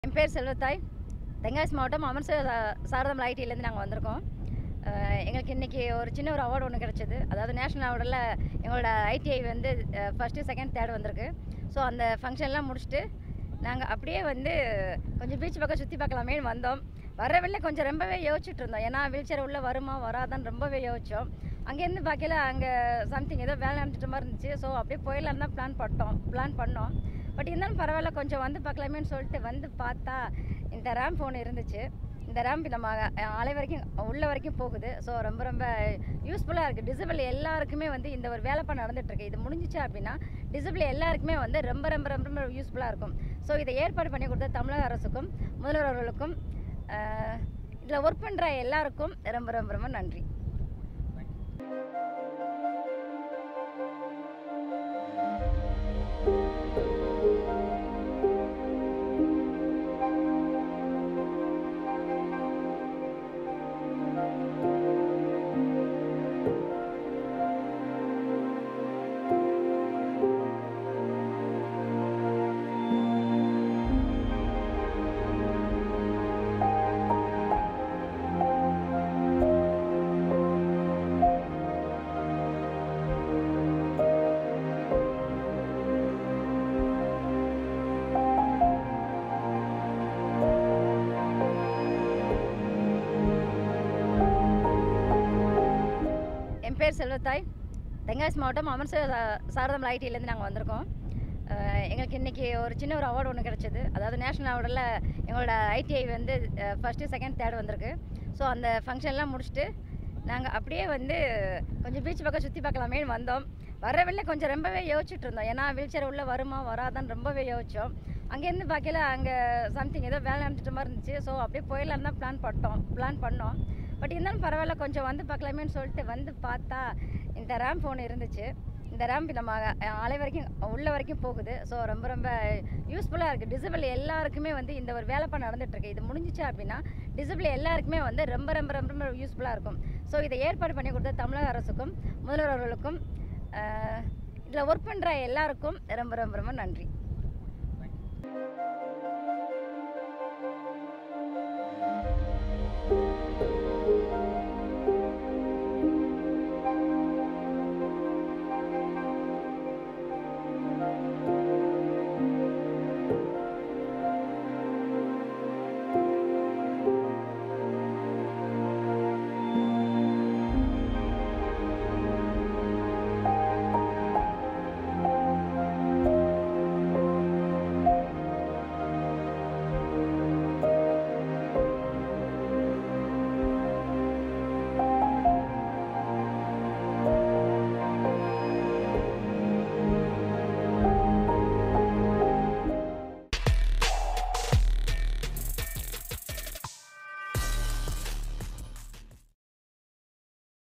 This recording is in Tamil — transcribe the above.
என் பேர் செல்வத்தாய் தென்காசி மாவட்டம் அமர்சர் சாரதம் ஐடியிலேருந்து நாங்கள் வந்திருக்கோம் அஹ் எங்களுக்கு இன்றைக்கி ஒரு சின்ன ஒரு அவார்டு ஒன்று கிடச்சிது அதாவது நேஷனல் அவார்டில் எங்களோட ஐடிஐ வந்து ஃபஸ்ட்டு செகண்ட் தேர்ட் வந்திருக்கு ஸோ அந்த ஃபங்க்ஷன்லாம் முடிச்சுட்டு நாங்கள் அப்படியே வந்து கொஞ்சம் பீச் பக்கம் சுற்றி பார்க்கலாமேன்னு வந்தோம் வர வெளில கொஞ்சம் ரொம்பவே யோசிச்சுட்டு இருந்தோம் ஏன்னா வீல்சேர் உள்ளே வருமா வராதான்னு ரொம்பவே யோசித்தோம் அங்கேருந்து பார்க்கல அங்கே சம்திங் ஏதோ வேலை நடந்துட்ட மாதிரி இருந்துச்சு ஸோ அப்படியே போயிடலாம் தான் பிளான் பண்ணோம் பிளான் பண்ணோம் பட் இருந்தாலும் பரவாயில்ல கொஞ்சம் வந்து பார்க்கலாமேன்னு சொல்லிட்டு வந்து பார்த்தா இந்த ரேம்ப் ஒன்று இருந்துச்சு இந்த ரேம்ப் நம்ம அஹ், அலை வரைக்கும் உள்ள வரைக்கும் போகுது ஸோ ரொம்ப ரொம்ப யூஸ்ஃபுல்லாக இருக்குது டிசபிள் எல்லாருக்குமே வந்து இந்த ஒரு வேலைப்பா நடந்துட்டுருக்கு இது முடிஞ்சிச்சு அப்படின்னா டிசபிள் எல்லாருக்குமே வந்து ரொம்ப ரொம்ப ரொம்ப ரொம்ப யூஸ்ஃபுல்லாக இருக்கும் ஸோ இதை ஏற்பாடு பண்ணி கொடுத்த தமிழக அரசுக்கும் முதல்வர் அவர்களுக்கும் இதில் ஒர்க் பண்ணுற எல்லாருக்கும் ரொம்ப ரொம்ப ரொம்ப நன்றி என் பேர் செல்வத்தாய் தென்காசி மாவட்டம் அமர்சர் சாரதம் ஐடியிலேருந்து நாங்கள் வந்திருக்கோம் அஹ் எங்களுக்கு இன்றைக்கி ஒரு சின்ன ஒரு அவார்டு ஒன்று கிடச்சிது அதாவது நேஷனல் அவார்டில் எங்களோட ஐடிஐ வந்து ஃபஸ்ட்டு செகண்ட் தேர்ட் வந்திருக்கு ஸோ அந்த ஃபங்க்ஷன்லாம் முடிச்சுட்டு நாங்கள் அப்படியே வந்து கொஞ்சம் பீச் பக்கம் சுற்றி பார்க்கலாமேன்னு வந்தோம் வர வெளில கொஞ்சம் ரொம்பவே யோசிச்சுட்டு இருந்தோம் ஏன்னா வீல்சேர் உள்ளே வருமா வராதான்னு ரொம்பவே யோசித்தோம் அங்கேருந்து பார்க்கல அங்கே சம்திங் ஏதோ வேலை நடந்துட்ட மாதிரி இருந்துச்சு ஸோ அப்படியே போயிடலாம் தான் பிளான் பண்ணோம் பிளான் பண்ணோம் பட் இருந்தாலும் பரவாயில்ல கொஞ்சம் வந்து பார்க்கலாமேன்னு சொல்லிட்டு வந்து பார்த்தா இந்த ரேம்ப் ஒன்று இருந்துச்சு இந்த ரேம்ப் நம்ம அஹ், அலை வரைக்கும் உள்ள வரைக்கும் போகுது ஸோ ரொம்ப ரொம்ப யூஸ்ஃபுல்லாக இருக்குது டிசபிள் எல்லாருக்குமே வந்து இந்த ஒரு வேலைப்பா நடந்துட்டுருக்கு இது முடிஞ்சிச்சு அப்படின்னா டிசபிள் எல்லாருக்குமே வந்து ரொம்ப ரொம்ப ரொம்ப ரொம்ப யூஸ்ஃபுல்லாக இருக்கும் ஸோ இதை ஏற்பாடு பண்ணி கொடுத்த தமிழக அரசுக்கும் முதல்வர் அவர்களுக்கும் இதில் ஒர்க் பண்ணுற எல்லாருக்கும் ரொம்ப ரொம்ப ரொம்ப நன்றி